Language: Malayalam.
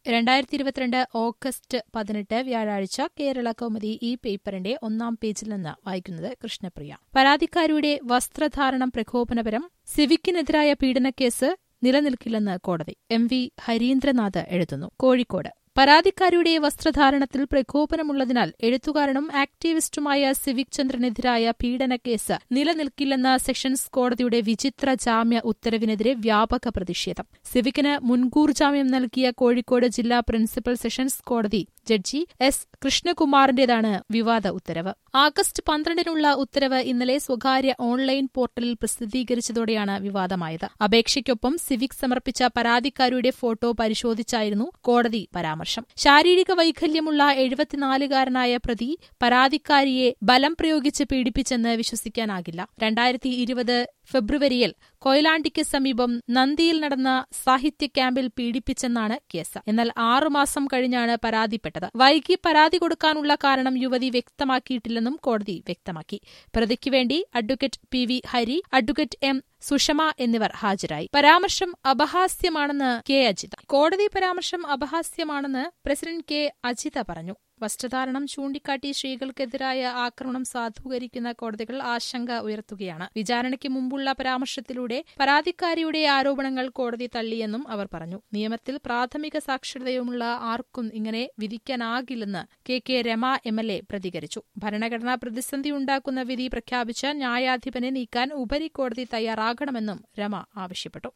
രണ്ടായിരത്തി ഇരുപത്തിരണ്ട് ഓഗസ്റ്റ് പതിനെട്ട് വ്യാഴാഴ്ച കേരള കൗമുദി ഈ പേപ്പറിന്റെ ഒന്നാം പേജിൽ നിന്ന് വായിക്കുന്നത് കൃഷ്ണപ്രിയ പരാതിക്കാരിയുടെ വസ്ത്രധാരണം പ്രകോപനപരം സിവിക്കിനെതിരായ പീഡനക്കേസ് നിലനിൽക്കില്ലെന്ന് കോടതി എം വി ഹരീന്ദ്രനാഥ് എഴുതുന്നു കോഴിക്കോട് പരാതിക്കാരിയുടെ വസ്ത്രധാരണത്തിൽ പ്രകോപനമുള്ളതിനാൽ എഴുത്തുകാരനും ആക്ടിവിസ്റ്റുമായ സിവിക് ചന്ദ്രനെതിരായ പീഡനക്കേസ് നിലനിൽക്കില്ലെന്ന സെഷൻസ് കോടതിയുടെ വിചിത്ര ജാമ്യ ഉത്തരവിനെതിരെ വ്യാപക പ്രതിഷേധം സിവിക്കിന് മുൻകൂർ ജാമ്യം നൽകിയ കോഴിക്കോട് ജില്ലാ പ്രിൻസിപ്പൽ സെഷൻസ് കോടതി ജഡ്ജി എസ് കൃഷ്ണകുമാറിന്റേതാണ് വിവാദ ഉത്തരവ് ആഗസ്റ്റ് പന്ത്രണ്ടിനുള്ള ഉത്തരവ് ഇന്നലെ സ്വകാര്യ ഓൺലൈൻ പോർട്ടലിൽ പ്രസിദ്ധീകരിച്ചതോടെയാണ് വിവാദമായത് അപേക്ഷയ്ക്കൊപ്പം സിവിക് സമർപ്പിച്ച പരാതിക്കാരിയുടെ ഫോട്ടോ പരിശോധിച്ചായിരുന്നു കോടതി പരാമർശം ശാരീരിക വൈകല്യമുള്ള എഴുപത്തിനാലുകാരനായ പ്രതി പരാതിക്കാരിയെ ബലം പ്രയോഗിച്ച് പീഡിപ്പിച്ചെന്ന് വിശ്വസിക്കാനാകില്ല രണ്ടായിരത്തി ഇരുപത് ഫെബ്രുവരിയിൽ കൊയിലാണ്ടിക്ക് സമീപം നന്ദിയിൽ നടന്ന സാഹിത്യ ക്യാമ്പിൽ പീഡിപ്പിച്ചെന്നാണ് കേസ് എന്നാൽ ആറുമാസം കഴിഞ്ഞാണ് പരാതിപ്പെട്ടത് വൈകി പരാതി കൊടുക്കാനുള്ള കാരണം യുവതി വ്യക്തമാക്കിയിട്ടില്ലെന്നും കോടതി വ്യക്തമാക്കി പ്രതിക്ക് വേണ്ടി advocate P V Hari advocate M Sushama എന്നിവർ ഹാജരായി പരാമർശം അപഹാസ്യമാണെന്ന് കെ അജിത കോടതി പരാമർശം അപഹാസ്യമാണെന്ന് പ്രസിഡന്റ് കെ അജിത പറഞ്ഞു വസ്ത്രധാരണം ചൂണ്ടിക്കാട്ടി സ്ത്രീകൾക്കെതിരായ ആക്രമണം സാധൂകരിക്കുന്ന കോടതികൾ ആശങ്ക ഉയർത്തുകയാണ് വിചാരണയ്ക്ക് മുമ്പുള്ള പരാമർശത്തിലൂടെ പരാതിക്കാരിയുടെ ആരോപണങ്ങൾ കോടതി തള്ളിയെന്നും അവർ പറഞ്ഞു നിയമത്തിൽ പ്രാഥമിക സാക്ഷരതയുമുള്ള ആർക്കും ഇങ്ങനെ വിധിക്കാനാകില്ലെന്ന് K K Rema M L A പ്രതികരിച്ചു ഭരണഘടനാ പ്രതിസന്ധി ഉണ്ടാക്കുന്ന വിധി പ്രഖ്യാപിച്ച ന്യായാധിപനെ നീക്കാൻ ഉപരിക്കോടതി തയ്യാറാകണമെന്നും രമ ആവശ്യപ്പെട്ടു